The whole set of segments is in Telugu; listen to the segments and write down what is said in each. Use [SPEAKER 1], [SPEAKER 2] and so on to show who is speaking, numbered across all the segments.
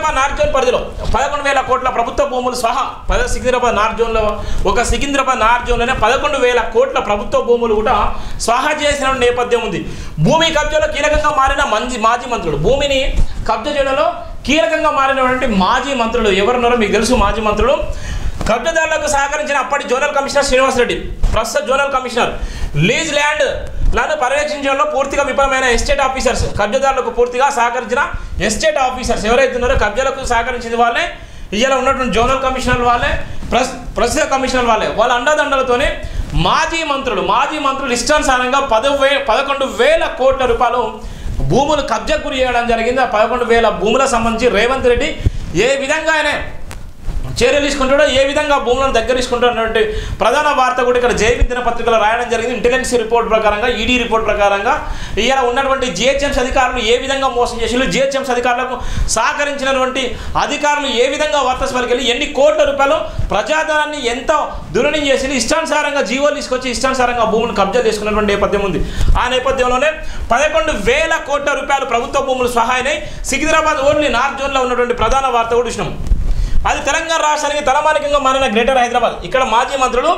[SPEAKER 1] సికింద్రాబాద్ నార్త్ జోన్ పరిధిలో పదకొండు వేల కోట్ల ప్రభుత్వ భూములు సహా పద సికింద్రాబాద్ నార్త్ జోన్లో ఒక సికింద్రాబాద్ నార్త్ జోన్లోనే పదకొండు వేల కోట్ల ప్రభుత్వ భూములు కూడా స్వాహా చేసిన నేపథ్యం ఉంది భూమి కబ్జాలో కీలకంగా మారిన మంచి మాజీ మంత్రులు భూమిని కబ్జా చేయడంలో కీలకంగా మారినటువంటి మాజీ మంత్రులు ఎవరున్నారో మీకు తెలుసు మాజీ మంత్రులు కబ్జాదారులకు సహకరించిన అప్పటి జోనల్ కమిషనర్ శ్రీనివాసరెడ్డి ప్రస్తుత జోనల్ కమిషనర్ లీజ్ ల్యాండ్ లను పర్యవేక్షించడంలో పూర్తిగా విఫలమైన ఎస్టేట్ ఆఫీసర్స్ కబ్జాదారులకు పూర్తిగా సహకరించిన ఎస్టేట్ ఆఫీసర్స్ ఎవరైతే ఉన్నారో కబ్జాలకు సహకరించిన వాళ్ళే ఇవాళ ఉన్నటువంటి జోనల్ కమిషనర్ వాళ్ళే ప్రస్ ప్రస్తుత కమిషనర్ వాళ్ళే వాళ్ళ అండదండలతోనే మాజీ మంత్రులు మాజీ మంత్రులు ఇష్టానుసారంగా పదవే పదకొండు వేల కోట్ల రూపాయలు భూములు కబ్జా గురి చేయడం జరిగింది ఆ పదకొండు వేల భూములకు సంబంధించి రేవంత్ రెడ్డి ఏ విధంగా ఆయన చర్యలు తీసుకుంటాడో ఏ విధంగా భూములను దగ్గర తీసుకుంటున్నటువంటి ప్రధాన వార్త కూడా ఇక్కడ జైవి దినపత్రికలో రాయడం జరిగింది ఇంటెలిజెన్స్ రిపోర్ట్ ప్రకారంగా ఈడీ రిపోర్ట్ ప్రకారంగా ఇలా ఉన్నటువంటి జిహెచ్ఎంసీ అధికారులు ఏ విధంగా మోసం చేసి జిహెచ్ఎంసీ అధికారులకు సహకరించినటువంటి అధికారులు ఏ విధంగా వర్తస్ పలికెళ్ళి ఎన్ని కోట్ల రూపాయలు ప్రజాధనాన్ని ఎంత దురణం చేసి ఇష్టానుసారంగా జీవోలు తీసుకొచ్చి ఇష్టానుసారంగా భూములు కబ్జా చేసుకున్నటువంటి నేపథ్యం ఉంది ఆ నేపథ్యంలోనే పదకొండు వేల కోట్ల రూపాయలు ప్రభుత్వ భూములు సహాయనై సికింద్రాబాద్ ఓన్లీ నార్త్ జోన్లో ఉన్నటువంటి ప్రధాన వార్త కూడా చూసినాం అది తెలంగాణ రాష్ట్రానికి తలమానికంగా మారిన గ్రేటర్ హైదరాబాద్ ఇక్కడ మాజీ మంత్రులు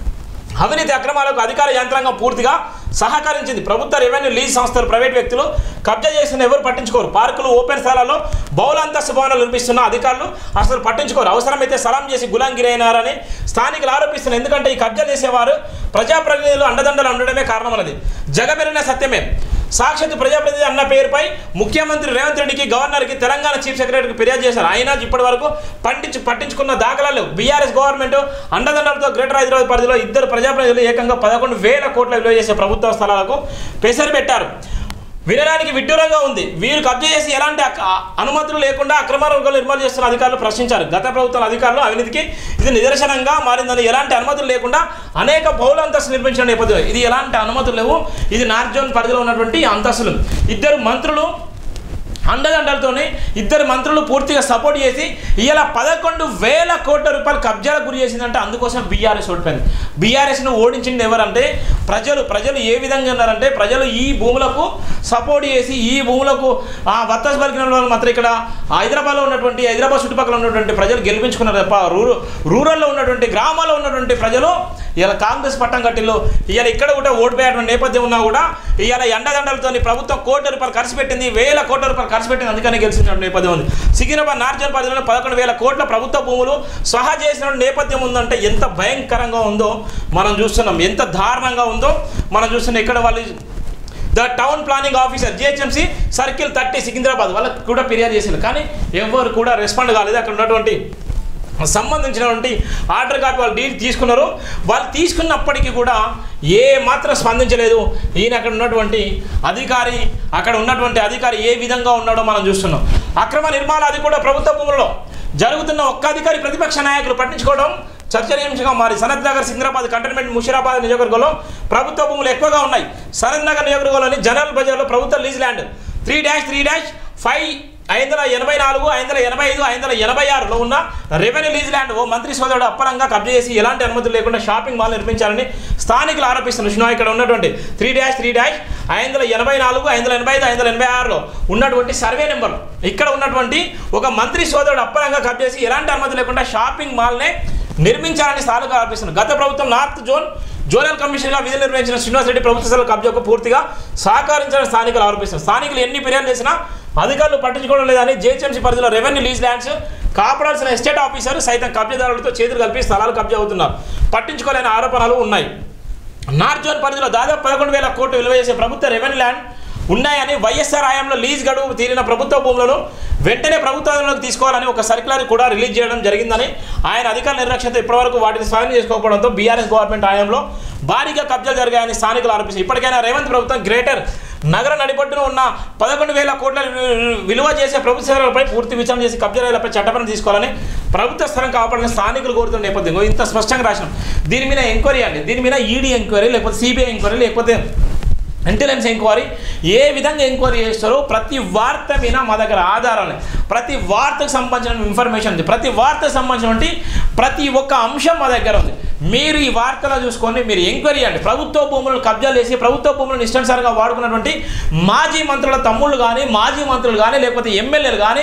[SPEAKER 1] అవినీతి అక్రమాలకు అధికార యంత్రాంగం పూర్తిగా సహకరించింది ప్రభుత్వ రెవెన్యూ లీజ్ సంస్థలు ప్రైవేట్ వ్యక్తులు కబ్జా చేసిన ఎవరు పట్టించుకోరు పార్కులు ఓపెన్ స్థలాల్లో బౌల అంతస్తు భవనాలు నిర్మిస్తున్న అధికారులు అసలు పట్టించుకోరు అవసరమైతే సలాం చేసి గులాంగిరి అయినారని స్థానికులు ఆరోపిస్తున్నారు ఎందుకంటే ఈ కబ్జా చేసేవారు ప్రజాప్రతినిధులు అండదండలు ఉండడమే కారణం అన్నది జగమెరిన సత్యమే సాక్షాత్ ప్రజాప్రతినిధి అన్న పేరుపై ముఖ్యమంత్రి రేవంత్ రెడ్డికి గవర్నర్కి తెలంగాణ చీఫ్ సెక్రటరీకి ఫిర్యాదు చేశారు అయినా ఇప్పటి వరకు పండించి పట్టించుకున్న దాఖలాలు బీఆర్ఎస్ గవర్నమెంట్ అండదండలతో గ్రేటర్ హైదరాబాద్ పరిధిలో ఇద్దరు ప్రజాప్రతినిధులు ఏకంగా పదకొండు వేల కోట్ల విలువ చేసే ప్రభుత్వ స్థలాలకు పెసరు పెట్టారు వినడానికి విడ్డూరంగా ఉంది వీరు కబ్జా చేసి ఎలాంటి అక- అనుమతులు లేకుండా అక్రమ రంగాలు నిర్మాణం చేస్తున్న అధికారులు ప్రశ్నించారు గత ప్రభుత్వం అధికారులు అవినీతికి ఇది నిదర్శనంగా మారిందని ఎలాంటి అనుమతులు లేకుండా అనేక బహుళ అంతస్తులు నిర్మించిన నేపథ్యం ఇది ఎలాంటి అనుమతులు లేవు ఇది నార్త్ జోన్ పరిధిలో ఉన్నటువంటి అంతస్తులు ఇద్దరు మంత్రులు అండదండలతోని ఇద్దరు మంత్రులు పూర్తిగా సపోర్ట్ చేసి ఇలా పదకొండు వేల కోట్ల రూపాయలు కబ్జాలకు గురి చేసిందంటే అందుకోసం బీఆర్ఎస్ ఓడిపోయింది బీఆర్ఎస్ను ఓడించింది ఎవరంటే ప్రజలు ప్రజలు ఏ విధంగా ఉన్నారంటే ప్రజలు ఈ భూములకు సపోర్ట్ చేసి ఈ భూములకు ఆ వర్తస్ పలికిన వాళ్ళు మాత్రం ఇక్కడ హైదరాబాద్లో ఉన్నటువంటి హైదరాబాద్ చుట్టుపక్కల ఉన్నటువంటి ప్రజలు గెలిపించుకున్నారు తప్ప రూరల్ రూరల్లో ఉన్నటువంటి గ్రామాల్లో ఉన్నటువంటి ప్రజలు ఇలా కాంగ్రెస్ పట్టం కట్టిల్లో ఇవాళ ఇక్కడ కూడా ఓడిపోయేటువంటి నేపథ్యం ఉన్నా కూడా ఇవాళ ఎండదండలతో ప్రభుత్వం కోట్ల రూపాయలు ఖర్చు పెట్టింది వేల కోట్ల రూపాయలు ఖర్చు పెట్టింది అందుకనే గెలిచిన నేపథ్యం ఉంది సికింద్రాబాద్ నార్జన్ పరిధిలో పదకొండు వేల కోట్ల ప్రభుత్వ భూములు సహా చేసిన నేపథ్యం ఉందంటే ఎంత భయంకరంగా ఉందో మనం చూస్తున్నాం ఎంత దారుణంగా ఉందో మనం చూస్తున్నాం ఇక్కడ వాళ్ళు the town planning officer GHMC circle thirty Secunderabad వాళ్ళకి కూడా ఫిర్యాదు చేశారు కానీ ఎవరు కూడా రెస్పాండ్ కాలేదు అక్కడ ఉన్నటువంటి సంబంధించినటువంటి ఆర్డర్ కాపీ వాళ్ళు డీల్ తీసుకున్నారు వాళ్ళు తీసుకున్నప్పటికీ కూడా ఏ మాత్రం స్పందించలేదు ఈయన అక్కడ ఉన్నటువంటి అధికారి అక్కడ ఉన్నటువంటి అధికారి ఏ విధంగా ఉన్నాడో మనం చూస్తున్నాం అక్రమ నిర్మాణాలు అది కూడా ప్రభుత్వ భూములలో జరుగుతున్న ఒక్క అధికారి ప్రతిపక్ష నాయకులు పట్టించుకోవడం చర్చనీయాంశంగా మారి సనత్ నగర్ సికింద్రాబాద్ కంటోన్మెంట్ ముషిరాబాద్ నియోజకవర్గంలో ప్రభుత్వ భూములు ఎక్కువగా ఉన్నాయి సనత్ నగర్ నియోజకవర్గంలోని జనరల్ బజార్లో ప్రభుత్వ lease land three dash three dash five ఐదు వందల ఎనభై నాలుగు ఐదు వందల ఎనభై ఐదు ఐదు వందల ఎనభై ఆరులో ఉన్న రెవెన్యూ లీజ్ ల్యాండ్ ఓ మంత్రి సోదరుడు అప్పలంగా కబ్జా చేసి ఎలాంటి అనుమతులు లేకుండా షాపింగ్ మాల్ నిర్మించాలని స్థానికులు ఆరోపిస్తున్నారు విష్ణు ఇక్కడ ఉన్నటువంటి త్రీ డాష్ త్రీ డాష్ ఐదు వందల ఎనభై నాలుగు ఐదు వందల ఎనభై ఐదు ఐదు వందల ఎనభై ఆరులో ఉన్నటువంటి సర్వే నెంబర్ ఇక్కడ ఉన్నటువంటి ఒక మంత్రి సోదరుడు అప్పలంగా కబ్జా చేసి ఎలాంటి అనుమతి లేకుండా షాపింగ్ మాల్నే నిర్మించాలని స్థానికులు ఆరోపిస్తున్నారు గత ప్రభుత్వం నార్త్ జోన్ జోనల్ కమిషన్గా విధులు నిర్వహించిన శ్రీనివాస్ రెడ్డి ప్రభుత్వ స్థల కబ్జాకు పూర్తిగా సహకరించాలని స్థానికులు ఆరోపిస్తున్నారు స్థానికులు ఎన్ని ఫిర్యాదు చేసినా అధికారులు పట్టించుకోవడం లేదని జేహెచ్ఎంసీ పరిధిలో రెవెన్యూ లీజ్ ల్యాండ్స్ కాపాడాల్సిన ఎస్టేట్ ఆఫీసర్ సైతం కబ్జాదారులతో చేతులు కలిపి స్థలాలు కబ్జా అవుతున్నారు పట్టించుకోలేని ఆరోపణలు ఉన్నాయి నార్త్ జోన్ పరిధిలో దాదాపు పదకొండు వేల కోట్లు విలువ చేసే ప్రభుత్వ రెవెన్యూ ల్యాండ్ ఉన్నాయని వైఎస్ఆర్ హయాంలో లీజ్ గడువు తీరిన ప్రభుత్వ భూములను వెంటనే ప్రభుత్వంలోకి తీసుకోవాలని ఒక సర్క్యులర్ కూడా రిలీజ్ చేయడం జరిగిందని ఆయన అధికార నిర్లక్ష్యంతో ఇప్పటివరకు వాటిని స్వాధీనం చేసుకోకపోవడంతో బీఆర్ఎస్ గవర్నమెంట్ హయాంలో భారీగా కబ్జాలు జరిగాయని స్థానికులు ఆరోపిస్తారు ఇప్పటికైనా రేవంత్ ప్రభుత్వం గ్రేటర్ నగర నడిబొట్టున ఉన్న పదకొండు వేల కోట్ల వి- విలువ చేసే ప్రభుత్వ స్థలాలపై పూర్తి విచారణ చేసి కబ్జాలపై చట్టపరం తీసుకోవాలని ప్రభుత్వ స్థలం కాపాడిన స్థానికులు కోరుతున్న నేపథ్యం ఇంత స్పష్టంగా రాసినాం దీని మీద ఎంక్వైరీ అండి దీని మీద ఈడీ ఎంక్వైరీ లేకపోతే సిబిఐ ఎంక్వైరీ లేకపోతే ఇంటెలిజెన్స్ ఎంక్వైరీ ఏ విధంగా ఎంక్వైరీ చేస్తారో ప్రతి వార్త మీద మా దగ్గర ఆధారాలు ప్రతి వార్తకు సంబంధించిన ఇన్ఫర్మేషన్ ఉంది ప్రతి వార్తకు సంబంధించినటువంటి ప్రతి ఒక్క అంశం మా దగ్గర ఉంది మీరు ఈ వార్తలో చూసుకొని మీరు ఎంక్వైరీ చేయండి ప్రభుత్వ భూములను కబ్జాలు చేసి ప్రభుత్వ భూములను ఇష్టానుసారంగా వాడుకున్నటువంటి మాజీ మంత్రుల తమ్ముళ్ళు కానీ మాజీ మంత్రులు కానీ లేకపోతే ఎమ్మెల్యేలు కానీ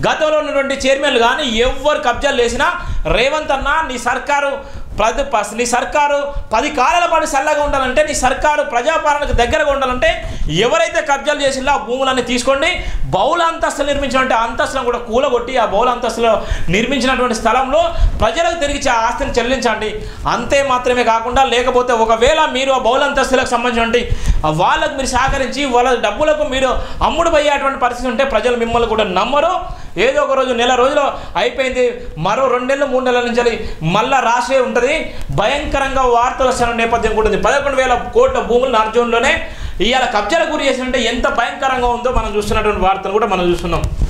[SPEAKER 1] గతంలో ఉన్నటువంటి చైర్మన్లు కానీ ఎవరు కబ్జాలు చేసినా రేవంత్ అన్న నీ సర్కారు ప్రతి ప- నీ సర్కారు పది కాలాల పాటు చల్లగా ఉండాలంటే నీ సర్కారు ప్రజాపాలనకు దగ్గరగా ఉండాలంటే ఎవరైతే కబ్జాలు చేసిందో ఆ భూములన్నీ తీసుకోండి బౌల అంతస్తులు నిర్మించినటువంటి అంతస్తులను కూడా కూలగొట్టి ఆ బౌల అంతస్తులో నిర్మించినటువంటి స్థలంలో ప్రజలకు తిరిగి ఆ ఆస్తిని చెల్లించండి అంతే మాత్రమే కాకుండా లేకపోతే ఒకవేళ మీరు ఆ బౌల అంతస్తులకు సంబంధించినటువంటి ఆ వాళ్ళకు మీరు సహకరించి వాళ్ళ డబ్బులకు మీరు అమ్ముడు పోయేటువంటి పరిస్థితి ఉంటే ప్రజలు మిమ్మల్ని కూడా నమ్మరు ఏదో ఒక రోజు నెల రోజులు అయిపోయింది మరో రెండు నెలలు మూడు నెలల నుంచి మళ్ళా రాసే ఉంటుంది భయంకరంగా వార్తలు వస్తున్న నేపథ్యం కూడా ఉంది పదకొండు వేల కోట్ల భూములు నార్జోన్లోనే ఇవాళ కబ్జాలకు గురి చేసినట్టే ఎంత భయంకరంగా ఉందో మనం చూస్తున్నటువంటి వార్తలు కూడా మనం చూస్తున్నాం